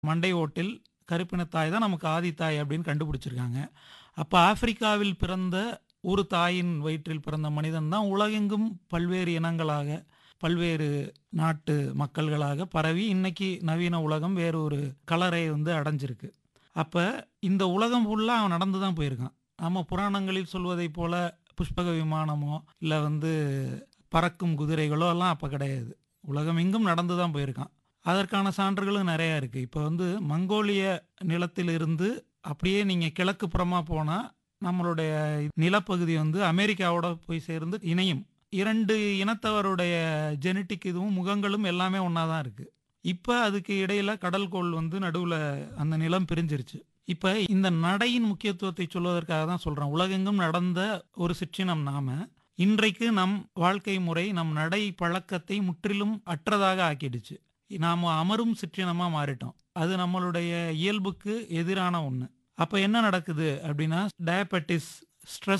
மண்டை ஓட்டில் கருப்பினத்தாய் தான் நமக்கு ஆதித்தாய் அப்படின்னு கண்டுபிடிச்சிருக்காங்க அப்போ ஆப்பிரிக்காவில் பிறந்த ஒரு தாயின் வயிற்றில் பிறந்த மனிதன் தான் உலகெங்கும் பல்வேறு இனங்களாக பல்வேறு நாட்டு மக்கள்களாக பரவி இன்னைக்கு நவீன உலகம் வேறு ஒரு கலரை வந்து அடைஞ்சிருக்கு அப்போ இந்த உலகம் ஃபுல்லாக அவன் நடந்து தான் போயிருக்கான் நம்ம புராணங்களில் சொல்வதைப் போல புஷ்பக விமானமோ இல்லை வந்து பறக்கும் குதிரைகளோ எல்லாம் அப்போ கிடையாது உலகம் எங்கும் நடந்து தான் போயிருக்கான் அதற்கான சான்றுகளும் நிறையா இருக்குது இப்போ வந்து மங்கோலிய நிலத்திலிருந்து அப்படியே நீங்கள் கிழக்கு புறமாக போனால் நம்மளுடைய நிலப்பகுதி வந்து அமெரிக்காவோட போய் சேர்ந்து இணையும் இரண்டு இனத்தவருடைய ஜெனட்டிக் இதுவும் முகங்களும் எல்லாமே ஒன்றா தான் இருக்குது இப்போ அதுக்கு இடையில கடல்கோள் வந்து நடுவில் அந்த நிலம் பிரிஞ்சிருச்சு இப்போ இந்த நடையின் முக்கியத்துவத்தை சொல்வதற்காக தான் சொல்கிறேன் உலகெங்கும் நடந்த ஒரு சிற்றினம் நாம இன்றைக்கு நம் வாழ்க்கை முறை நம் நடை பழக்கத்தை முற்றிலும் அற்றதாக ஆக்கிடுச்சு நாம் அமரும் சிற்றினமாக மாறிட்டோம் அது நம்மளுடைய இயல்புக்கு எதிரான ஒன்று அப்போ என்ன நடக்குது அப்படின்னா டயபெட்டிஸ் ஸ்ட்ரெஸ்